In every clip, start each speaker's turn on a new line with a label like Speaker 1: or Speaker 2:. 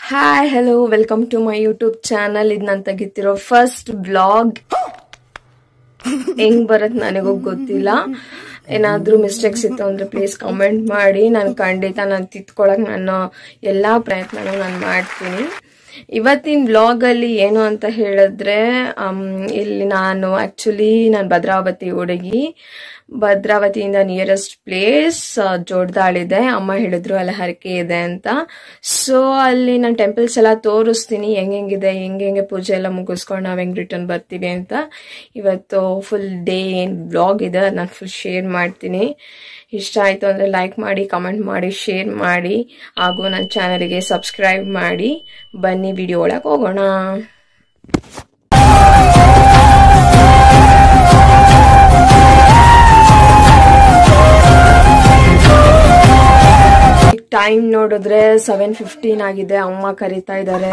Speaker 1: Hi hello welcome to my YouTube channel ಇದು ನಾನು ತೆಗಿತಿರೋ first blog ಹೆಂಗ್ ಬರತ್ ನನಗೂ ಗೊತ್ತಿಲ್ಲ ಏನಾದ್ರೂ ಮಿಸ್ಟೇಕ್ಸ್ ಇತ್ತು ಅಂದ್ರೆ ಪ್ಲೀಸ್ ಕಮೆಂಟ್ ಮಾಡಿ ನಾನು ಖಂಡಿತ ನಾನು ತಿದ್ಕೊಳಕ್ ನಾನು ಎಲ್ಲಾ ಪ್ರಯತ್ನನೂ ನಾನು ಮಾಡ್ತೀನಿ ಇವತ್ತಿನ ಬ್ಲಾಗ್ ಅಲ್ಲಿ ಏನು ಅಂತ ಹೇಳಿದ್ರೆ ಆಮ್, ಇಲ್ಲಿ ನಾನು ಆಕ್ಚುಲಿ ನಾನು ಭದ್ರಾವತಿ ಹುಡುಗಿ ಭದ್ರಾವತಿಯಿಂದ ನಿಯರೆಸ್ಟ್ ಪ್ಲೇಸ್ ಜೋಡ್ದಾಳಿದೆ ಅಮ್ಮ ಹೇಳಿದ್ರು ಅಲ್ಲಿ ಹರಕೆ ಇದೆ ಅಂತ ಸೊ ಅಲ್ಲಿ ನಾನು ಟೆಂಪಲ್ಸ್ ಎಲ್ಲ ತೋರಿಸ್ತೀನಿ ಹೆಂಗೆಂಗಿದೆ ಹೆಂಗೆ ಪೂಜೆ ಎಲ್ಲ ಮುಗಿಸ್ಕೊಂಡು ನಾವು ಹೆಂಗೆ ರಿಟರ್ನ್ ಬರ್ತೀವಿ ಅಂತ ಇವತ್ತು ಫುಲ್ ಡೇ ಏನು ಬ್ಲಾಗ್ ಇದೆ ನಾನು ಫುಲ್ ಶೇರ್ ಮಾಡ್ತೀನಿ ಇಷ್ಟ ಆಯಿತು ಅಂದರೆ ಲೈಕ್ ಮಾಡಿ ಕಮೆಂಟ್ ಮಾಡಿ ಶೇರ್ ಮಾಡಿ ಹಾಗೂ ನನ್ನ ಚಾನಲ್ಗೆ ಸಬ್ಸ್ಕ್ರೈಬ್ ಮಾಡಿ ಬನ್ನಿ ವಿಡಿಯೋ ಒಳಗೆ ಹೋಗೋಣ ಟೈಮ್ ನೋಡಿದ್ರೆ ಸೆವೆನ್ ಫಿಫ್ಟೀನ್ ಆಗಿದೆ ಅಮ್ಮ ಕರಿತಾ ಇದ್ದಾರೆ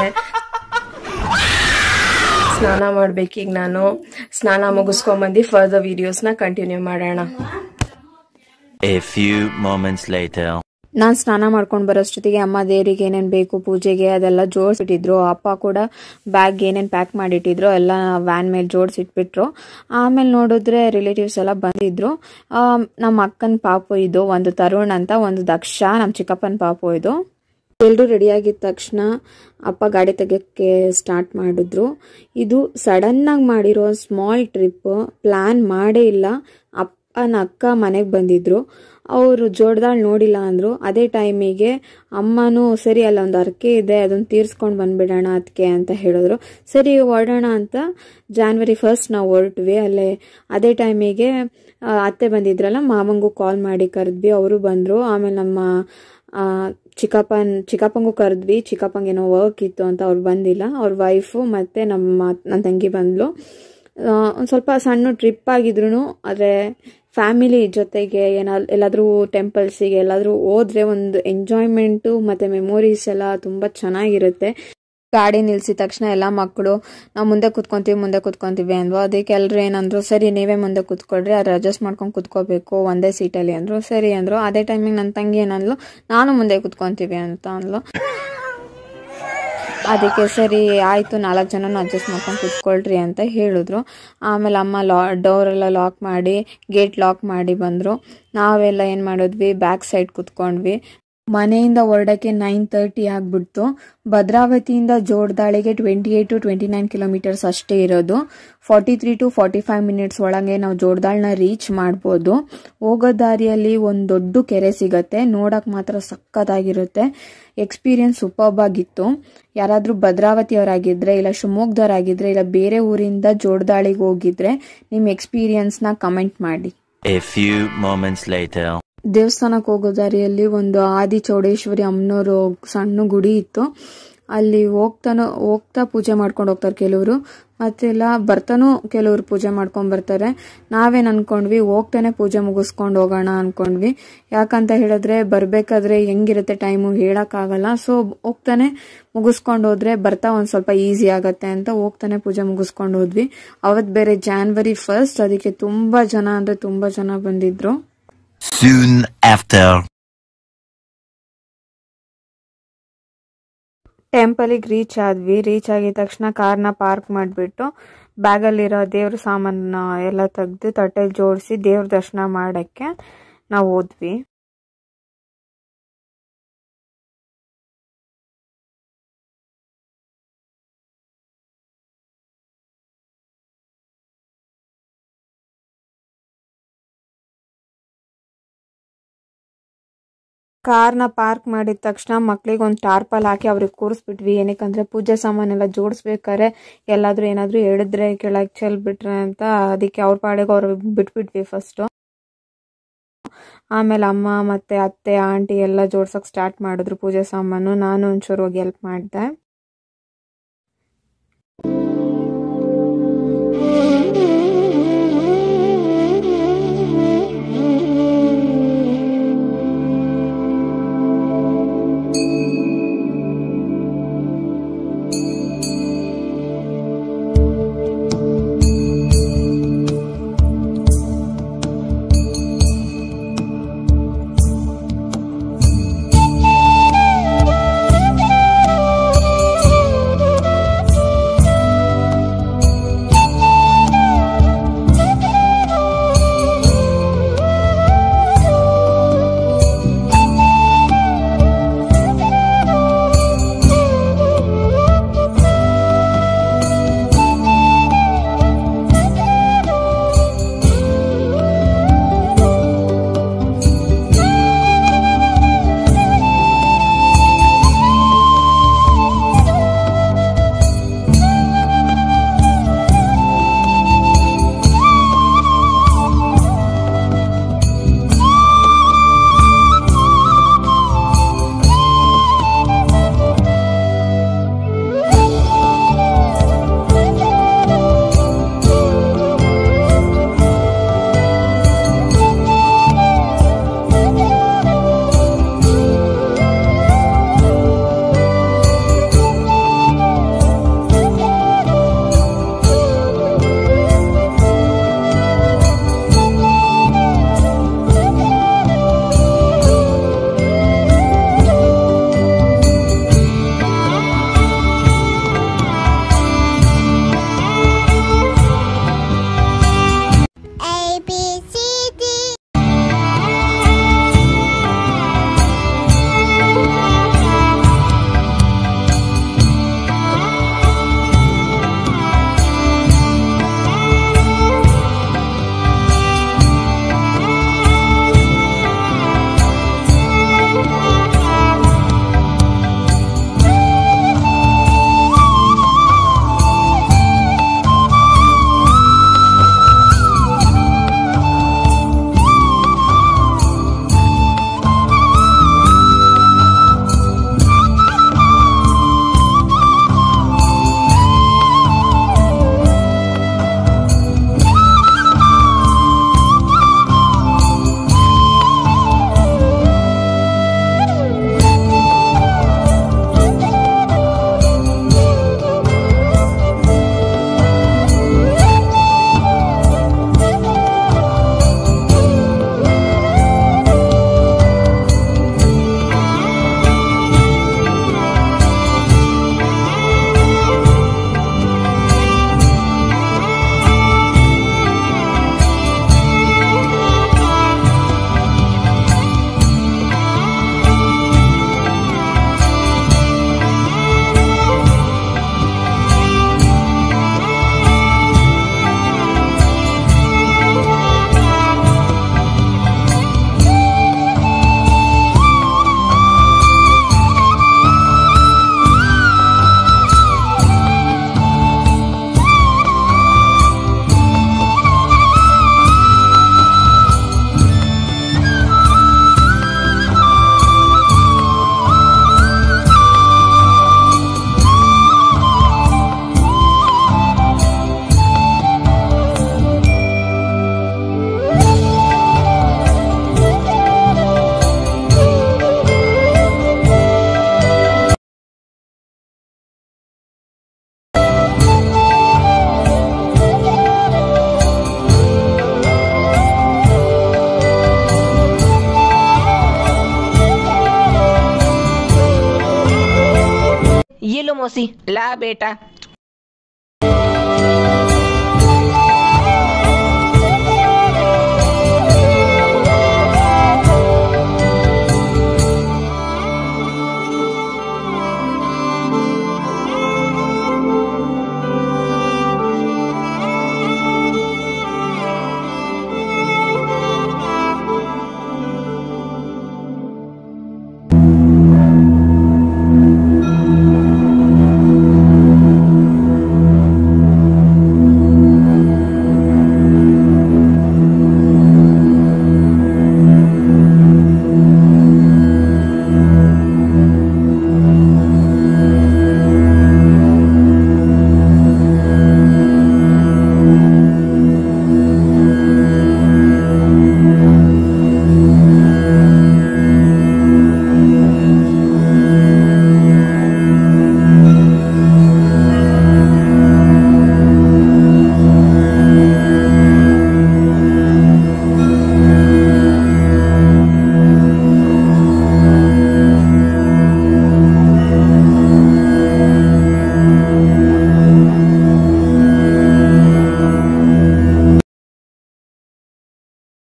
Speaker 1: ಸ್ನಾನ ಮಾಡ್ಬೇಕೀಗ ನಾನು ಸ್ನಾನ ಮುಗಿಸ್ಕೊಂಬಂದು ಫರ್ದರ್ ವಿಡಿಯೋಸ್ನ ಕಂಟಿನ್ಯೂ ಮಾಡೋಣ
Speaker 2: A few moments later.
Speaker 3: ನಾನು ಸ್ನಾನ ಮಾಡ್ಕೊಂಡು ಬರೋಷ್ಟೊತ್ತಿಗೆ ಅಮ್ಮ ದೇವರಿಗೆ ಏನೇನು ಬೇಕು ಪೂಜೆಗೆ ಅದೆಲ್ಲ ಜೋಡಿಸಿಟ್ಟಿದ್ರು ಅಪ್ಪ ಕೂಡ ಬ್ಯಾಗ್ ಏನೇನು ಪ್ಯಾಕ್ ಮಾಡಿಟ್ಟಿದ್ರು ಎಲ್ಲ ವ್ಯಾನ್ ಮೇಲೆ ಜೋಡಿಸಿಟ್ಬಿಟ್ರು ಆಮೇಲೆ ನೋಡಿದ್ರೆ ರಿಲೇಟಿವ್ಸ್ ಎಲ್ಲ ಬಂದಿದ್ರು ಆಮ್, ನಮ್ಮ ಅಕ್ಕನ ಪಾಪು ಇದು ಒಂದು ತರುಣ್ ಅಂತ ಒಂದು ದಕ್ಷ ನಮ್ಮ ಚಿಕ್ಕಪ್ಪನ ಪಾಪು ಇದು ಎಲ್ಲರೂ ರೆಡಿಯಾಗಿದ್ದ ತಕ್ಷಣ ಅಪ್ಪ ಗಾಡಿ ತೆಗಿಯೋಕ್ಕೆ ಸ್ಟಾರ್ಟ್ ಮಾಡಿದ್ರು ಇದು ಸಡನ್ನಾಗಿ ಮಾಡಿರೋ ಸ್ಮಾಲ್ ಟ್ರಿಪ್ ಪ್ಲ್ಯಾನ್ ಮಾಡೇ ಇಲ್ಲ ಅಪ್ಪನ ಅಕ್ಕ ಮನೆಗೆ ಬಂದಿದ್ರು ಅವರು ಜೋಡ್ದಾಳ್ ನೋಡಿಲ್ಲ ಅಂದರು ಅದೇ ಟೈಮಿಗೆ ಅಮ್ಮನೂ ಸರಿ ಅಲ್ಲ ಒಂದು ಅರ್ಕೆ ಇದೆ ಅದನ್ನು ತೀರ್ಸ್ಕೊಂಡು ಬಂದ್ಬಿಡೋಣ ಅದಕ್ಕೆ ಅಂತ ಹೇಳಿದ್ರು ಸರಿ ಹೊರಡೋಣ ಅಂತ ಜಾನ್ವರಿ ಫಸ್ಟ್ ನಾವು ಹೊರಟ್ವಿ ಅಲ್ಲೇ ಅದೇ ಟೈಮಿಗೆ ಆ, ಅತ್ತೆ ಬಂದಿದ್ರಲ್ಲ ಮಾಮಂಗೂ ಕಾಲ್ ಮಾಡಿ ಕರೆದ್ವಿ ಅವರು ಬಂದರು ಆಮೇಲೆ ನಮ್ಮ ಆ, ಚಿಕ್ಕಪ್ಪನ್ ಚಿಕ್ಕಪ್ಪಂಗೂ ಕರೆದ್ವಿ ಚಿಕ್ಕಪ್ಪಂಗೆ ಏನೋ ವರ್ಕ್ ಇತ್ತು ಅಂತ ಅವ್ರು ಬಂದಿಲ್ಲ ಅವ್ರ ವೈಫು ಮತ್ತು ನಮ್ಮ ನನ್ನ ತಂಗಿ ಬಂದ್ಲು ಒಂದು ಸ್ವಲ್ಪ ಸಣ್ಣ ಟ್ರಿಪ್ ಆಗಿದ್ರು ಆದರೆ ಫ್ಯಾಮಿಲಿ ಜೊತೆಗೆ ಏನ ಎಲ್ಲಾದರೂ ಟೆಂಪಲ್ಸಿಗೆ ಎಲ್ಲಾದರೂ ಹೋದ್ರೆ ಒಂದು ಎಂಜಾಯ್ಮೆಂಟು ಮತ್ತು ಮೆಮೊರೀಸ್ ಎಲ್ಲ ತುಂಬ ಚೆನ್ನಾಗಿರುತ್ತೆ ಗಾಡಿ ನಿಲ್ಸಿದ ತಕ್ಷಣ ಎಲ್ಲ ಮಕ್ಕಳು ನಾವು ಮುಂದೆ ಕುತ್ಕೊಂತೀವಿ ಮುಂದೆ ಕುತ್ಕೊಂತೀವಿ ಅಂದ್ವು ಅದಕ್ಕೆ ಎಲ್ಲರೂ ಏನಂದ್ರು ಸರಿ ನೀವೇ ಮುಂದೆ ಕುತ್ಕೊಳ್ರಿ ಅದು ಅಡ್ಜಸ್ಟ್ ಮಾಡ್ಕೊಂಡು ಕುತ್ಕೋಬೇಕು ಒಂದೇ ಸೀಟಲ್ಲಿ ಅಂದರು ಸರಿ ಅಂದರು ಅದೇ ಟೈಮಿಗೆ ನನ್ನ ತಂಗಿ ಏನಂದ್ಲು ನಾನು ಮುಂದೆ ಕುತ್ಕೊಂತೀವಿ ಅಂತ ಅಂದ್ಲು ಅದಕ್ಕೆ ಸರಿ ಆಯಿತು ನಾಲ್ಕು ಜನನ ಅಡ್ಜಸ್ಟ್ ಮಾಡ್ಕೊಂಡು ಕುತ್ಕೊಳ್ರಿ ಅಂತ ಹೇಳಿದ್ರು ಆಮೇಲೆ ಅಮ್ಮ ಲಾ ಡೋರೆಲ್ಲ ಲಾಕ್ ಮಾಡಿ ಗೇಟ್ ಲಾಕ್ ಮಾಡಿ ಬಂದರು ನಾವೆಲ್ಲ ಏನು ಮಾಡಿದ್ವಿ ಬ್ಯಾಕ್ ಸೈಡ್ ಕುತ್ಕೊಂಡ್ವಿ ಮನೆಯಿಂದ ಹೊರಡಕ್ಕೆ ನೈನ್ ತರ್ಟಿ ಆಗ್ಬಿಡ್ತು ಭದ್ರಾವತಿಯಿಂದ ಜೋಡ್ದಾಳಿಗೆ twenty eight to twenty nine kilometres ಅಷ್ಟೇ ಇರೋದು forty three to forty five minutes ಒಳಗೆ ನಾವು ಜೋಡ್ದಾಳ್ನ ರೀಚ್ ಮಾಡ್ಬೋದು ಹೋಗೋ ದಾರಿಯಲ್ಲಿ ಒಂದು ದೊಡ್ಡ ಕೆರೆ ಸಿಗತ್ತೆ ನೋಡಕ್ ಮಾತ್ರ ಸಖತ್ತಾಗಿರುತ್ತೆ ಎಕ್ಸ್ಪೀರಿಯನ್ಸ್ ಸೂಪರ್ಬ್ ಆಗಿತ್ತು ಯಾರಾದರೂ ಭದ್ರಾವತಿಯವರಾಗಿದ್ದರೆ ಇಲ್ಲ ಶಿವಮೊಗ್ಗದವರಾಗಿದ್ದರೆ ಇಲ್ಲ ಬೇರೆ ಊರಿಂದ ಜೋಡ್ದಾಳಿಗೆ ಹೋಗಿದ್ರೆ ನಿಮ್ಮ ಎಕ್ಸ್ಪೀರಿಯನ್ಸ್ನ ಕಮೆಂಟ್ ಮಾಡಿ
Speaker 2: A few moments later.
Speaker 3: ದೇವಸ್ಥಾನಕ್ಕೆ ಹೋಗೋ ದಾರಿಯಲ್ಲಿ ಒಂದು ಆದಿ ಚೌಡೇಶ್ವರಿ ಅಮ್ಮನವರು ಸಣ್ಣ ಗುಡಿ ಇತ್ತು ಅಲ್ಲಿ ಹೋಗ್ತಾನೋ ಹೋಗ್ತಾ ಪೂಜೆ ಮಾಡ್ಕೊಂಡು ಹೋಗ್ತಾರೆ ಕೆಲವರು ಮತ್ತೆಲ್ಲ ಬರ್ತಾನೂ ಕೆಲವರು ಪೂಜೆ ಮಾಡ್ಕೊಂಡು ಬರ್ತಾರೆ ನಾವೇನು ಅನ್ಕೊಂಡ್ವಿ ಹೋಗ್ತಾನೆ ಪೂಜೆ ಮುಗಿಸ್ಕೊಂಡು ಹೋಗೋಣ ಅನ್ಕೊಂಡ್ವಿ ಯಾಕಂತ ಹೇಳಿದ್ರೆ ಬರ್ಬೇಕಾದ್ರೆ ಹೆಂಗಿರುತ್ತೆ ಟೈಮು ಹೇಳಕ್ಕಾಗಲ್ಲ ಸೊ ಹೋಗ್ತಾನೆ ಮುಗಿಸ್ಕೊಂಡು ಹೋದ್ರೆ ಬರ್ತಾ ಒಂದು ಸ್ವಲ್ಪ ಈಸಿ ಆಗತ್ತೆ ಅಂತ ಹೋಗ್ತಾನೆ ಪೂಜೆ ಮುಗಿಸ್ಕೊಂಡು ಹೋದ್ವಿ ಅವತ್ತು ಬೇರೆ ಜಾನ್ವರಿ ಫಸ್ಟ್ ಅದಕ್ಕೆ ತುಂಬಾ ಜನ ಅಂದ್ರೆ ತುಂಬಾ ಜನ ಬಂದಿದ್ರು
Speaker 2: Soon after.
Speaker 3: ಟೆಂಪಲಿಗೆ ರೀಚ್ ಆದ್ವಿ ರೀಚ್ ಆಗಿದ ತಕ್ಷಣ ಕಾರ್ನ ಪಾರ್ಕ್ ಮಾಡಿಬಿಟ್ಟು ಬ್ಯಾಗಲ್ಲಿರೋ ದೇವ್ರ ಸಾಮಾನ ಎಲ್ಲ ತೆಗೆದು ತಟ್ಟೆಲಿ ಜೋಡಿಸಿ ದೇವ್ರ ದರ್ಶನ ಮಾಡೋಕ್ಕೆ ನಾವು ಹೋದ್ವಿ ಕಾರ್ನ ಪಾರ್ಕ್ ಮಾಡಿದ ತಕ್ಷಣ ಮಕ್ಳಿಗೆ ಒಂದು ಟಾರ್ಪಲ್ ಹಾಕಿ ಅವ್ರಿಗೆ ಕೂರಿಸ್ಬಿಟ್ವಿ ಏನಕ್ಕಂದ್ರೆ ಪೂಜೆ ಸಾಮಾನೆಲ್ಲ ಜೋಡಿಸ್ಬೇಕಾರೆ ಎಲ್ಲಾದ್ರೂ ಏನಾದ್ರೂ ಹೇಳಿದ್ರೆ ಕೆಳಗೆ ಚೆಲ್ಬಿಟ್ರೆ ಅಂತ ಅದಕ್ಕೆ ಅವ್ರ ಪಾಡಿಗೆ ಅವ್ರು ಬಿಟ್ಬಿಟ್ವಿ ಫಸ್ಟು ಆಮೇಲೆ ಅಮ್ಮ ಮತ್ತೆ ಅತ್ತೆ ಆಂಟಿ ಎಲ್ಲ ಜೋಡ್ಸಕ್ ಸ್ಟಾರ್ಟ್ ಮಾಡಿದ್ರು ಪೂಜೆ ಸಾಮಾನು ನಾನು ಒಂಚೂರು ಹೋಗಿ ಹೆಲ್ಪ್ ಮಾಡಿದೆ
Speaker 4: ಮೋಸಿ ಲಾ ಬೇಟ